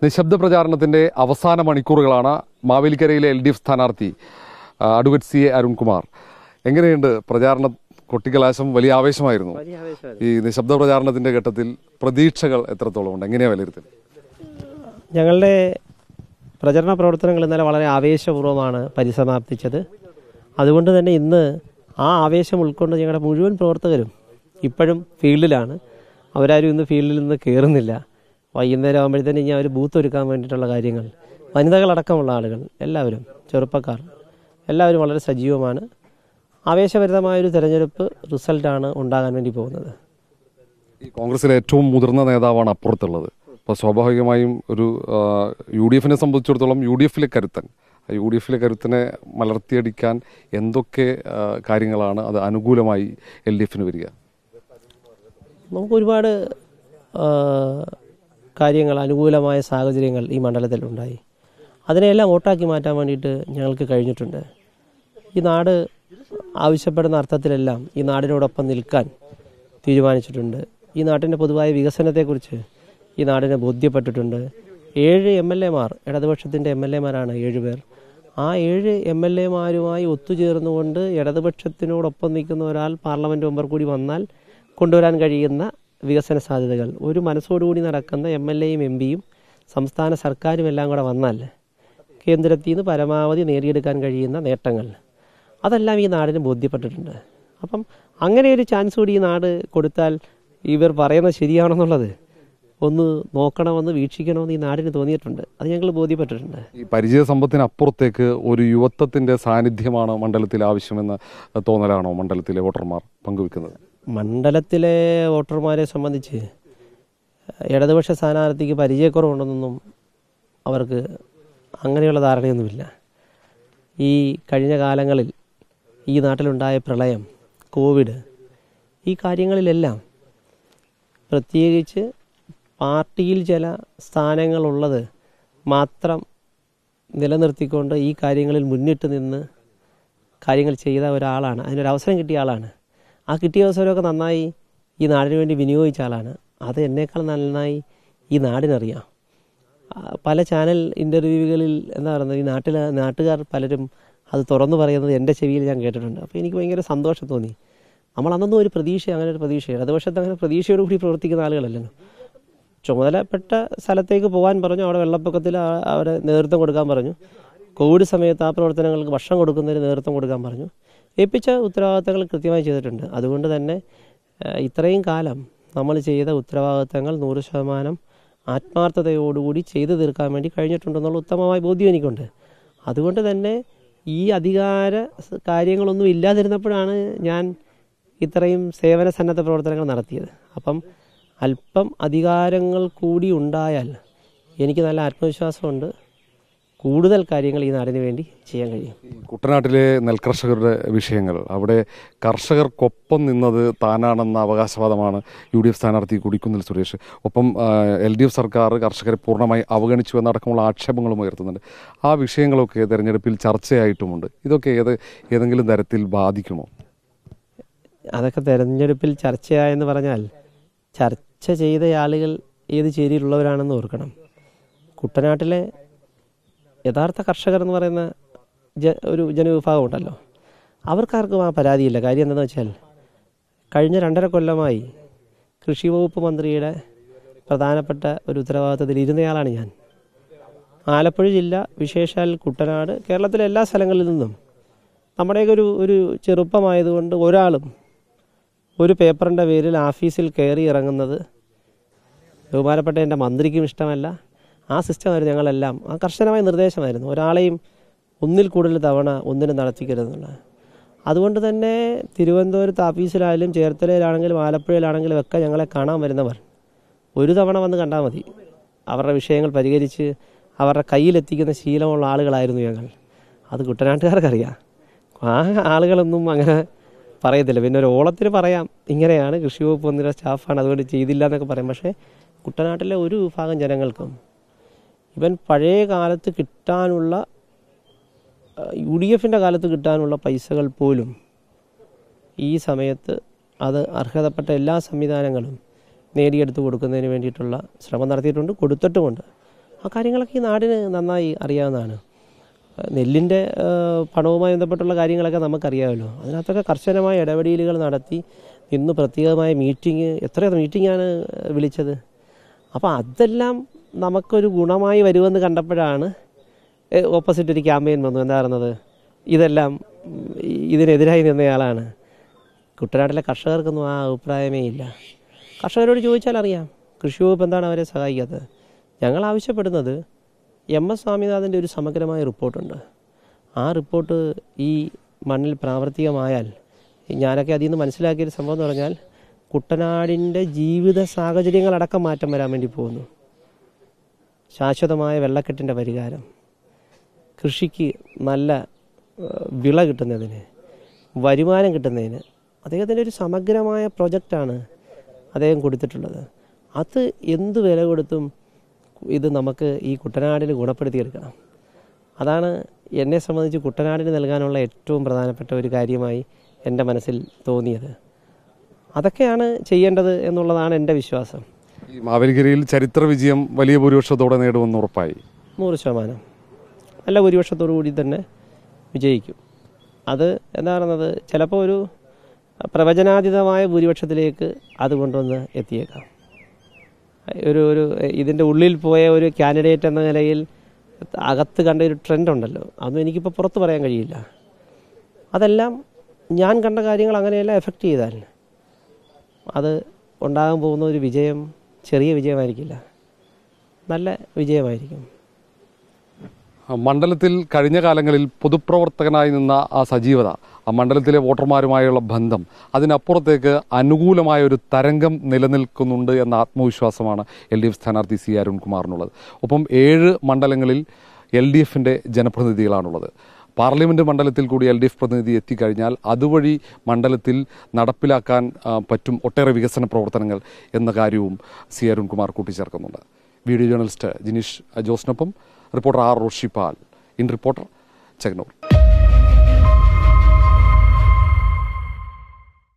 നിശബ്ദ പ്രചാരണത്തിന്റെ അവസാന മണിക്കൂറുകളാണ് മാവേലിക്കരയിലെ എൽ ഡി എഫ് സ്ഥാനാർത്ഥി ആ, അഡ്വക്കേറ്റ് സി എ അരുൺകുമാർ എങ്ങനെയുണ്ട് പ്രചാരണ കൊട്ടിക്കലാശം വലിയ ആവേശമായിരുന്നു വലിയ ആവേശമായിരുന്നു ഈ നിശബ്ദ പ്രചാരണത്തിന്റെ ഘട്ടത്തിൽ പ്രതീക്ഷകൾ എത്രത്തോളം ഉണ്ട് എങ്ങനെയാണ് വിലയിരുത്തൽ ഞങ്ങളുടെ പ്രചരണ പ്രവർത്തനങ്ങൾ ഇന്നലെ വളരെ ആവേശപൂർവ്വമാണ് പരിസമാപ്തിച്ചത് അതുകൊണ്ട് തന്നെ ഇന്ന് ആ ആവേശം ഉൾക്കൊണ്ട് ഞങ്ങളുടെ മുഴുവൻ പ്രവർത്തകരും ഇപ്പോഴും ഫീൽഡിലാണ് അവരാരും ഇന്ന് ഫീൽഡിൽ നിന്ന് കയറുന്നില്ല വൈകുന്നേരം ആകുമ്പോഴത്തേനും ഇനി അവർ ബൂത്ത് ഒരുക്കാൻ വേണ്ടിയിട്ടുള്ള കാര്യങ്ങൾ വനിതകളടക്കമുള്ള ആളുകൾ എല്ലാവരും ചെറുപ്പക്കാർ എല്ലാവരും വളരെ സജീവമാണ് ആവേശഭരിതമായൊരു തെരഞ്ഞെടുപ്പ് റിസൾട്ടാണ് ഉണ്ടാകാൻ വേണ്ടി പോകുന്നത് ഈ കോൺഗ്രസിലെ ഏറ്റവും മുതിർന്ന നേതാവാണ് അപ്പുറത്തുള്ളത് അപ്പോൾ സ്വാഭാവികമായും ഒരു ആ, യു ഡി എഫിനെ സംബന്ധിച്ചിടത്തോളം യു ഡി എഫിലെ കരുത്തൻ ആ യു ഡി എഫിലെ കരുത്തിനെ മലർത്തിയടിക്കാൻ എന്തൊക്കെ ആ, കാര്യങ്ങളാണ് അത് അനുകൂലമായി എൽ ഡി എഫിന് വരിക നമുക്ക് ഒരുപാട് ആ, കാര്യങ്ങൾ അനുകൂലമായ സാഹചര്യങ്ങൾ ഈ മണ്ഡലത്തിൽ ഉണ്ടായി അതിനെല്ലാം വോട്ടാക്കി മാറ്റാൻ വേണ്ടിയിട്ട് ഞങ്ങൾക്ക് കഴിഞ്ഞിട്ടുണ്ട് ഈ നാട് ആവശ്യപ്പെടുന്ന അർത്ഥത്തിലെല്ലാം ഈ നാടിനോടൊപ്പം നിൽക്കാൻ തീരുമാനിച്ചിട്ടുണ്ട് ഈ നാട്ടിൻ്റെ പൊതുവായ വികസനത്തെക്കുറിച്ച് ഈ നാടിനെ ബോധ്യപ്പെട്ടിട്ടുണ്ട് ഏഴ് എം എൽ എമാർ ഇടതുപക്ഷത്തിൻ്റെ എം എൽ എമാരാണ് ഏഴ് പേർ ആ ഏഴ് എം എൽ എമാരുമായി ഒത്തുചേർന്നുകൊണ്ട് ഇടതുപക്ഷത്തിനോടൊപ്പം നിൽക്കുന്ന ഒരാൾ പാർലമെൻറ്റ് മെമ്പർ കൂടി വന്നാൽ കൊണ്ടുവരാൻ കഴിയുന്ന വികസന സാധ്യതകൾ ഒരു മനസ്സോടുകൂടി നടക്കുന്ന എം എൽ എയും എം പിയും സംസ്ഥാന സർക്കാരും എല്ലാം കൂടെ വന്നാൽ കേന്ദ്രത്തിൽ നിന്ന് പരമാവധി നേടിയെടുക്കാൻ കഴിയുന്ന നേട്ടങ്ങൾ അതെല്ലാം ഈ നാടിന് ബോധ്യപ്പെട്ടിട്ടുണ്ട് അപ്പം അങ്ങനെ ഒരു ചാൻസ് കൂടി ഈ നാട് കൊടുത്താൽ ഇവർ പറയുന്നത് ശരിയാണെന്നുള്ളത് ഒന്ന് നോക്കണമെന്ന് വീക്ഷിക്കണമെന്ന് ഈ നാടിന് തോന്നിയിട്ടുണ്ട് അത് ഞങ്ങൾ ബോധ്യപ്പെട്ടിട്ടുണ്ട് ഈ പരിചയ സമ്പത്തിനപ്പുറത്തേക്ക് ഒരു യുവത്വത്തിന്റെ സാന്നിധ്യമാണ് മണ്ഡലത്തിൽ ആവശ്യമെന്ന തോന്നലാണോ മണ്ഡലത്തിലെ വോട്ടർമാർ പങ്കുവെക്കുന്നത് മണ്ഡലത്തിലെ വോട്ടർമാരെ സംബന്ധിച്ച് ഇടതുപക്ഷ സ്ഥാനാർത്ഥിക്ക് പരിചയക്കുറവുണ്ടെന്നൊന്നും അവർക്ക് അങ്ങനെയുള്ള ധാരണയൊന്നുമില്ല ഈ കഴിഞ്ഞ കാലങ്ങളിൽ ഈ നാട്ടിലുണ്ടായ പ്രളയം കോവിഡ് ഈ കാര്യങ്ങളിലെല്ലാം പ്രത്യേകിച്ച് പാർട്ടിയിൽ ചില സ്ഥാനങ്ങളുള്ളത് മാത്രം നിലനിർത്തിക്കൊണ്ട് ഈ കാര്യങ്ങളിൽ മുന്നിട്ട് നിന്ന് കാര്യങ്ങൾ ചെയ്ത ഒരാളാണ് അതിനൊരു അവസരം കിട്ടിയ ആളാണ് ആ കിട്ടിയ അവസരമൊക്കെ നന്നായി ഈ നാടിന് വേണ്ടി വിനിയോഗിച്ച ആളാണ് അത് എന്നേക്കാൾ നന്നായി ഈ നാടിനറിയാം ആ, പല ചാനൽ ഇൻ്റർവ്യൂകളിൽ എന്താ പറയുന്നത് ഈ നാട്ടിൽ നാട്ടുകാർ പലരും അത് തുറന്നു പറയുന്നത് എൻ്റെ ചെവിയിൽ ഞാൻ കേട്ടിട്ടുണ്ട് അപ്പോൾ എനിക്ക് ഭയങ്കര സന്തോഷം തോന്നി നമ്മൾ അന്നൊന്നും ഒരു പ്രതീക്ഷ അങ്ങനെ ഒരു പ്രതീക്ഷ ഇടതുപക്ഷത്ത് അങ്ങനെ പ്രതീക്ഷയോടുകൂടി പ്രവർത്തിക്കുന്ന ആളുകളല്ലല്ലോ ചുമതലപ്പെട്ട സ്ഥലത്തേക്ക് പോകാൻ പറഞ്ഞു അവിടെ വെള്ളപ്പൊക്കത്തിൽ ആ- അവരെ നേതൃത്വം കൊടുക്കാൻ പറഞ്ഞു കോവിഡ് സമയത്ത് ആ പ്രവർത്തനങ്ങൾക്ക് ഭക്ഷണം കൊടുക്കുന്നതിന് നേതൃത്വം കൊടുക്കാൻ പറഞ്ഞു ഏൽപ്പിച്ച ഉത്തരവാദിത്തങ്ങൾ കൃത്യമായി ചെയ്തിട്ടുണ്ട് അതുകൊണ്ട് തന്നെ ഏഹ്, ഇത്രയും കാലം നമ്മൾ ചെയ്ത ഉത്തരവാദിത്തങ്ങൾ നൂറ് ശതമാനം ആത്മാർത്ഥതയോടുകൂടി ചെയ്തു തീർക്കാൻ വേണ്ടി കഴിഞ്ഞിട്ടുണ്ടെന്നുള്ള ഉത്തമമായ ബോധ്യം എനിക്കുണ്ട് അതുകൊണ്ട് തന്നെ ഈ അധികാര സ് കാര്യങ്ങളൊന്നും ഇല്ലാതിരുന്നപ്പോഴാണ് ഞാൻ ഇത്രയും സേവന സന്നദ്ധ പ്രവർത്തനങ്ങൾ നടത്തിയത് അപ്പം അല്പം അധികാരങ്ങൾ കൂടി ഉണ്ടായാൽ എനിക്ക് നല്ല ആത്മവിശ്വാസമുണ്ട് കൂടുതൽ കാര്യങ്ങൾ ഈ നാടിന് വേണ്ടി ചെയ്യാൻ കഴിയും കുട്ടനാട്ടിലെ നെൽകർഷകരുടെ വിഷയങ്ങൾ അവിടെ കർഷകർക്കൊപ്പം നിന്നത് താനാണെന്ന അവകാശവാദമാണ് യു ഡി എഫ് സ്ഥാനാർത്ഥി കുടിക്കുന്നിൽ സുരേഷ് ഒപ്പം എൽ ഡി എഫ് സർക്കാർ കർഷകരെ പൂർണ്ണമായി അവഗണിച്ചു എന്നടക്കമുള്ള ആക്ഷേപങ്ങളും ഉയർത്തുന്നുണ്ട് ആ വിഷയങ്ങളൊക്കെ തെരഞ്ഞെടുപ്പിൽ ചർച്ചയായിട്ടുമുണ്ട് ഇതൊക്കെ ഏത് ഏതെങ്കിലും തരത്തിൽ ബാധിക്കുമോ അതൊക്കെ തെരഞ്ഞെടുപ്പിൽ ചർച്ചയായെന്ന് പറഞ്ഞാൽ ചർച്ച ചെയ്ത ആളുകൾ ഏത് ചേരിയിലുള്ളവരാണെന്ന് ഓർക്കണം കുട്ടനാട്ടിലെ യഥാർത്ഥ കർഷകർ എന്ന് പറയുന്ന ജ ഒരു ജനവിഭാഗം ഉണ്ടല്ലോ അവർക്കാർക്കും ആ പരാതിയില്ല കാര്യം എന്താണെന്ന് വെച്ചാൽ കഴിഞ്ഞ രണ്ടര കൊല്ലമായി കൃഷി വകുപ്പ് മന്ത്രിയുടെ പ്രധാനപ്പെട്ട ഒരു ഉത്തരവാദിത്തത്തിൽ ഇരുന്നയാളാണ് ഞാൻ ആലപ്പുഴ ജില്ല വിശേഷാൽ കുട്ടനാട് കേരളത്തിലെ എല്ലാ സ്ഥലങ്ങളിൽ നിന്നും നമ്മുടെയൊക്കെ ഒരു ഒരു ചെറുപ്പമായതുകൊണ്ട് ഒരാളും ഒരു പേപ്പറിൻ്റെ പേരിൽ ഓഫീസിൽ കയറി ഇറങ്ങുന്നത് ബഹുമാനപ്പെട്ട എൻ്റെ മന്ത്രിക്കും ഇഷ്ടമല്ല ആ സിസ്റ്റമായിരുന്നു ഞങ്ങളെല്ലാം ആ കർശനമായ നിർദ്ദേശമായിരുന്നു ഒരാളെയും ഒന്നിൽ കൂടുതൽ തവണ ഒന്നിനും നടത്തിക്കരുതെന്നുള്ളത് അതുകൊണ്ട് തന്നെ തിരുവനന്തപുരത്ത് ഓഫീസിലായാലും ചേർത്തലയിലാണെങ്കിലും ആലപ്പുഴയിലാണെങ്കിലും ഒക്കെ ഞങ്ങളെ കാണാൻ വരുന്നവർ ഒരു തവണ വന്ന് കണ്ടാൽ മതി അവരുടെ വിഷയങ്ങൾ പരിഹരിച്ച് അവരുടെ കയ്യിലെത്തിക്കുന്ന ശീലമുള്ള ആളുകളായിരുന്നു ഞങ്ങൾ അത് കുട്ടനാട്ടുകാർക്കറിയാം ആ ആളുകളൊന്നും അങ്ങനെ പറയത്തില്ല പിന്നെ ഒരു ഓളത്തിന് പറയാം ഇങ്ങനെയാണ് കൃഷി വകുപ്പ് വന്നിട്ട് സ്റ്റാഫാണ് അതുകൊണ്ട് ചെയ്തില്ല എന്നൊക്കെ പറയും പക്ഷേ കുട്ടനാട്ടിലെ ഒരു വിഭാഗം ജനങ്ങൾക്കും ഇവൻ പഴയ കാലത്ത് കിട്ടാനുള്ള യു ഡി എഫിൻ്റെ കാലത്ത് കിട്ടാനുള്ള പൈസകൾ പോലും ഈ സമയത്ത് അത് അർഹതപ്പെട്ട എല്ലാ സംവിധാനങ്ങളും നേടിയെടുത്ത് കൊടുക്കുന്നതിന് വേണ്ടിയിട്ടുള്ള ശ്രമം നടത്തിയിട്ടുണ്ട് കൊടുത്തിട്ടുമുണ്ട് ആ കാര്യങ്ങളൊക്കെ ഈ നാടിന് നന്നായി അറിയാവുന്നതാണ് നെല്ലിൻ്റെ പണവുമായി ബന്ധപ്പെട്ടുള്ള കാര്യങ്ങളൊക്കെ നമുക്കറിയാമല്ലോ അതിനകത്തൊക്കെ കർശനമായ ഇടപെടലുകൾ നടത്തി ഇന്ന് പ്രത്യേകമായ മീറ്റിംഗ് എത്ര മീറ്റിംഗാണ് വിളിച്ചത് അപ്പോൾ അതെല്ലാം നമുക്കൊരു ഗുണമായി വരുമെന്ന് കണ്ടപ്പോഴാണ് ഓപ്പോസിറ്റ് ഒരു ക്യാമ്പയിൻ വന്നു എന്താ പറയുന്നത് ഇതെല്ലാം ഉം, ഇതിനെതിരായി നിന്നയാളാണ് കുട്ടനാട്ടിലെ കർഷകർക്കൊന്നും ആ അഭിപ്രായമേ ഇല്ല കർഷകരോട് ചോദിച്ചാൽ അറിയാം കൃഷി വകുപ്പ് എന്താണ് അവരെ സഹായിക്കാത്തത് ഞങ്ങൾ ആവശ്യപ്പെടുന്നത് എം എസ് സ്വാമിനാഥൻ്റെ ഒരു സമഗ്രമായ റിപ്പോർട്ടുണ്ട് ആ റിപ്പോർട്ട് ഈ മണ്ണിൽ പ്രാവർത്തികമായാൽ ഞാനൊക്കെ അതിൽ നിന്ന് മനസ്സിലാക്കിയൊരു സംഭവം എന്ന് പറഞ്ഞാൽ കുട്ടനാടിൻ്റെ ജീവിത സാഹചര്യങ്ങളടക്കം മാറ്റം വരാൻ വേണ്ടി പോകുന്നു ശാശ്വതമായ വെള്ളക്കെട്ടിൻ്റെ പരിഹാരം കൃഷിക്ക് നല്ല ഏഹ്, വിള കിട്ടുന്നതിന് വരുമാനം കിട്ടുന്നതിന് അദ്ദേഹത്തിൻ്റെ ഒരു സമഗ്രമായ പ്രൊജക്റ്റാണ് അദ്ദേഹം കൊടുത്തിട്ടുള്ളത് അത് എന്ത് വില കൊടുത്തും ഇത് നമുക്ക് ഈ കുട്ടനാടിന് ഗുണപ്പെടുത്തിയെടുക്കണം അതാണ് എന്നെ സംബന്ധിച്ച് കുട്ടനാടിന് നൽകാനുള്ള ഏറ്റവും പ്രധാനപ്പെട്ട ഒരു കാര്യമായി എൻ്റെ മനസ്സിൽ തോന്നിയത് അതൊക്കെയാണ് ചെയ്യേണ്ടത് എന്നുള്ളതാണ് എൻ്റെ വിശ്വാസം ഈ മാവേലിക്കരയിൽ ചരിത്ര വിജയം വലിയ ഭൂരിപക്ഷത്തോടെ നേടുമെന്ന് ഉറപ്പായി നൂറ് ശതമാനം നല്ല ഭൂരിപക്ഷത്തോടു കൂടി തന്നെ വിജയിക്കും അത് എന്താ പറയുന്നത് ചിലപ്പോൾ ഒരു പ്രവചനാതീതമായ ഭൂരിപക്ഷത്തിലേക്ക് അത് കൊണ്ടുവന്ന് എത്തിയേക്കാം ഒരു ഒരു ഇതിൻ്റെ ഉള്ളിൽ പോയ ഒരു കാൻഡിഡേറ്റ് എന്ന നിലയിൽ അകത്ത് കണ്ട ഒരു ട്രെൻഡ് ഉണ്ടല്ലോ അതൊന്നും എനിക്കിപ്പോൾ പുറത്ത് പറയാൻ കഴിയില്ല അതെല്ലാം ഞാൻ കണ്ട കാര്യങ്ങൾ അങ്ങനെയെല്ലാം എഫക്റ്റ് ചെയ്താൽ അത് ഉണ്ടാകാൻ പോകുന്ന ഒരു വിജയം ചെറിയ വിജയമായിരിക്കില്ല നല്ല വിജയമായിരിക്കും ആ, മണ്ഡലത്തിൽ കഴിഞ്ഞ കാലങ്ങളിൽ പൊതുപ്രവർത്തകനായി നിന്ന ആ സജീവത ആ മണ്ഡലത്തിലെ വോട്ടർമാരുമായുള്ള ബന്ധം അതിനപ്പുറത്തേക്ക് അനുകൂലമായ ഒരു തരംഗം നിലനിൽക്കുന്നുണ്ട് എന്ന ആത്മവിശ്വാസമാണ് എൽ ഡി എഫ് സ്ഥാനാർത്ഥി സി അരുൺകുമാറിനുള്ളത് ഒപ്പം ഏഴ് മണ്ഡലങ്ങളിൽ എൽ ഡി എഫിൻ്റെ ജനപ്രതിനിധികളാണുള്ളത് പാർലമെന്റ് മണ്ഡലത്തിൽ കൂടി എൽ ഡി എഫ് പ്രതിനിധി എത്തിക്കഴിഞ്ഞാൽ അതുവഴി മണ്ഡലത്തിൽ നടപ്പിലാക്കാൻ ആ, പറ്റും ഒട്ടേറെ വികസന പ്രവർത്തനങ്ങൾ എന്ന കാര്യവും സി അരുൺകുമാർ കൂട്ടിച്ചേർക്കുന്നുണ്ട് വീഡിയോ ജേർണലിസ്റ്റ് ജിനീഷ് ജോസിനൊപ്പം reporter R Roshipal in reporter Chengannur